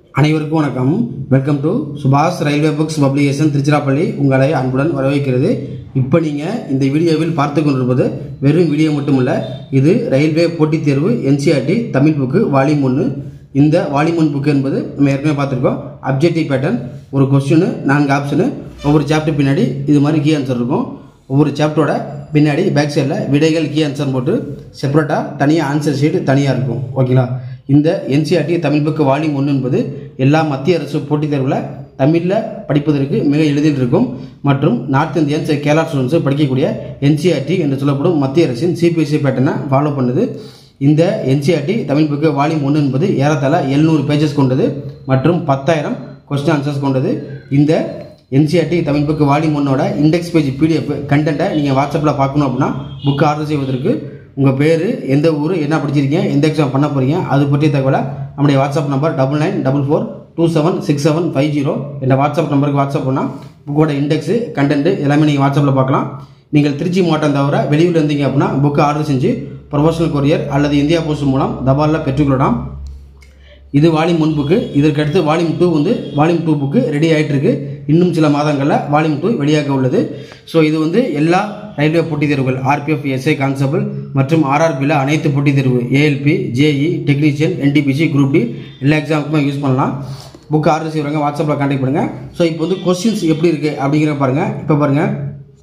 அனைவருக்கும் வணக்கம் welcome to Subash railway books publication Tiruchirappalli உங்களை அன்புடன் வரவேற்கிறது இப்போ நீங்கள் இந்த வீடியோவில் பார்த்து கொண்டிருப்பது வெறும் வீடியோ மட்டுமல்ல இது ரயில்வே போட்டித் தேர்வு என்சிஆர்டி தமிழ் புக்கு வால்யூம் ஒன்று இந்த வால்யூம் ஒன் புக் என்பது நம்ம ஏற்கனவே பார்த்துருக்கோம் அப்ஜெக்டிவ் பேட்டர்ன் ஒரு கொஸ்டின் நான்கு ஆப்ஷனு ஒவ்வொரு சாப்டர் பின்னாடி இது மாதிரி கீ ஆன்சர் இருக்கும் ஒவ்வொரு சாப்டரோட பின்னாடி பேக் சைடில் விடைகள் கீ ஆன்சர் போட்டு செப்பரேட்டாக தனியாக ஆன்சர் ஷீட் தனியாக இருக்கும் ஓகேங்களா இந்த என்சிஆர்டி தமிழ் புக்கு வால்யூம் ஒன்று என்பது எல்லா மத்திய அரசு போட்டித் தேர்வில் தமிழில் படிப்பதற்கு மிக எளிதில் இருக்கும் மற்றும் நார்த் இந்தியன்ஸ் கேரளா ஸ்டூடெண்ட்ஸ் படிக்கக்கூடிய என்சிஆர்டி என்று சொல்லப்படும் மத்திய அரசின் சிபிஎஸ்சி பேட்டர்னை ஃபாலோ பண்ணுது இந்த என்சிஆர்டி தமிழ் புக்கு வால்யூம் ஒன்று என்பது ஏறத்தாழ எழுநூறு பேஜஸ் கொண்டது மற்றும் பத்தாயிரம் கொஸ்டின் ஆன்சர்ஸ் கொண்டது இந்த என்சிஆர்டி தமிழ் புக்கு வால்யூம் ஒன்னோட இண்டெக்ஸ் பேஜ் பிடிஎஃப் கண்டென்ட்டை நீங்கள் வாட்ஸ்அப்பில் பார்க்கணும் அப்படின்னா புக்கு ஆர்டர் செய்வதற்கு உங்கள் பேர் எந்த ஊர் என்ன படிச்சிருக்கீங்க எந்த எக்ஸாம் பண்ண போகிறீங்க அது பற்றிய தகவலை நம்முடைய WhatsApp number double nine double four two seven six seven five zero என்ற வாட்ஸ்அப் நம்பருக்கு வாட்ஸ்அப் பண்ணால் புக்கோட இண்டெக்ஸு கண்டென்ட் எல்லாமே நீங்கள் வாட்ஸ்அப்பில் பார்க்கலாம் நீங்கள் திருச்சி மாவட்டம் தவிர வெளியூர் இருந்தீங்க அப்படின்னா புக்கு ஆர்டர் செஞ்சு ப்ரொஃபஷனல் கொரியர் அல்லது இந்தியா போஸ்ட் மூலம் தபாலில் பெற்றுக்கொள்ளலாம் இது வால்யூம் ஒன் புக்கு இதற்கு அடுத்து வால்யூம் டூ வந்து வால்யூம் டூ புக்கு ரெடி ஆகிட்டு இருக்கு இன்னும் சில மாதங்களில் வால்யூம் டூ வெளியாக உள்ளது ஸோ இது வந்து எல்லா ரயில்வே போட்டித் தேர்வுகள் ஆர்பிஎஃப் எஸ்ஐ கான்ஸ்டபிள் மற்றும் ஆர்ஆர்பியில் அனைத்து போட்டித் தேர்வு ALP JE technician NTPC group D எல்லா எக்ஸாமுக்குமே யூஸ் பண்ணலாம் புக் ஆர்டர் செய்வாங்க வாட்ஸ்அப்பில் கான்டாக்ட் பண்ணுங்கள் ஸோ இப்போ வந்து கொஸ்டின்ஸ் எப்படி இருக்குது அப்படிங்கிற பாருங்கள் இப்போ பாருங்கள்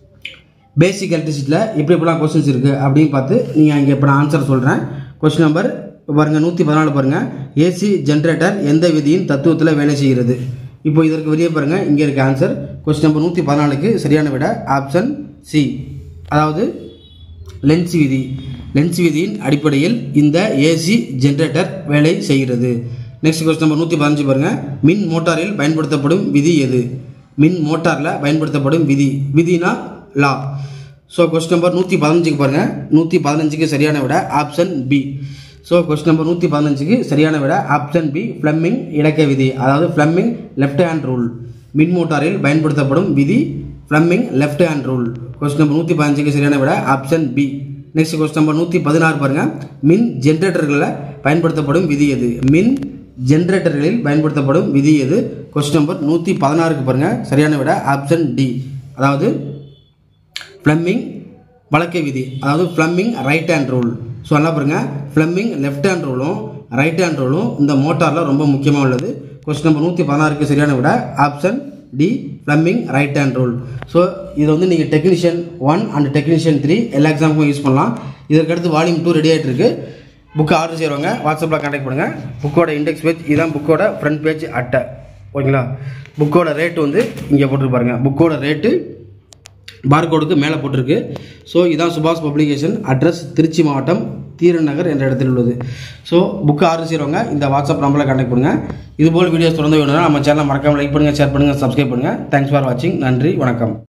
பேசிக் எலக்ட்ரிசிட்டியில் எப்படி எப்படிலாம் கொஸ்டின்ஸ் இருக்குது அப்படின்னு பார்த்து நீங்கள் இங்கே இப்போ நான் ஆன்சர் சொல்கிறேன் கொஸ்டின் நம்பர் பாருங்கள் நூற்றி பதினாலு பாருங்கள் ஏசி ஜென்ரேட்டர் எந்த விதியின் தத்துவத்தில் வேலை செய்கிறது இப்போ இதற்கு வெளியே பாருங்கள் இங்கே இருக்க ஆன்சர் கொஸ்டின் நம்பர் நூற்றி பதினாலுக்கு சரியான விட ஆப்ஷன் சி அதாவது லென்ஸ் விதி லென்ஸ் விதியின் அடிப்படையில் இந்த ஏசி ஜென்ரேட்டர் வேலை செய்கிறது நெக்ஸ்ட் கொஸ்டின் நம்பர் நூற்றி பதினஞ்சு பாருங்கள் மின் மோட்டாரில் பயன்படுத்தப்படும் விதி எது மின் மோட்டாரில் பயன்படுத்தப்படும் விதி விதினா லா ஸோ கொஸ்டின் நம்பர் நூற்றி பதினஞ்சுக்கு பாருங்கள் நூற்றி பதினஞ்சுக்கு சரியான விட option B so question number நூற்றி பதினஞ்சுக்கு சரியான விட ஆப்ஷன் பி ஃப்ளம்மிங் இலக்க விதி அதாவது ஃப்ளம்மிங் லெஃப்ட் ஹேண்ட் ரூல் மின் மோட்டாரில் பயன்படுத்தப்படும் விதி Fleming left hand rule question number நூற்றி பதினஞ்சுக்கு சரியான விட option B next question number நூற்றி பதினாறு பாருங்க மின் ஜென்ரேட்டர்களில் பயன்படுத்தப்படும் விதி எது மின் ஜென்ரேட்டர்களில் பயன்படுத்தப்படும் விதி எது கொஸ்டின் நம்பர் நூற்றி பதினாறுக்கு பாருங்க சரியான விட ஆப்ஷன் டி அதாவது ஃப்ளம்மிங் வழக்கை விதி அதாவது Fleming right hand rule so நல்லா பாருங்க ஃப்ளம்மிங் லெஃப்ட் ஹேண்ட் ரூலும் ரைட் ஹேண்ட் ரூலும் இந்த மோட்டாரில் ரொம்ப முக்கியமாக உள்ளது கொஸ்டின் நம்பர் நூற்றி பதினாறுக்கு சரியான விட option D Fleming right hand rule so இது வந்து நீங்கள் technician one and technician three எல்லா எக்ஸாமுக்கும் யூஸ் பண்ணலாம் இதற்கடுத்து வால்யூம் டூ ரெடி ஆகிட்டு இருக்கு புக்கு ஆர்டர் செய்கிறவங்க வாட்ஸ்அப்பில் கான்டாக்ட் பண்ணுங்கள் புக்கோட இண்டெக்ஸ் பேஜ் இதுதான் புக்கோட ஃப்ரண்ட் பேஜ் அட்டை ஓகேங்களா புக்கோட ரேட்டு வந்து இங்கே போட்டுருப்பாருங்க புக்கோட ரேட்டு பார்கோடுக்கு மேலே போட்டிருக்கு ஸோ இதான் சுபாஷ் பப்ளிகேஷன் அட்ரஸ் திருச்சி மாவட்டம் தீரன் நகர் என்ற இடத்தில் உள்ளது ஸோ புக்கு ஆர்டர் செய்கிறவங்க இந்த வாட்ஸ்அப் நம்பரில் கான்டாக்ட் பண்ணுங்கள் இதுபோல் வீடியோஸ் தொடர்ந்து வேணும்னா நம்ம சேனலை மறக்காமல் லைக் பண்ணுங்கள் ஷேர் பண்ணுங்கள் சப்ஸ்கிரைப் பண்ணுங்கள் தேங்க்ஸ் ஃபார் வாட்சிங் நன்றி வணக்கம்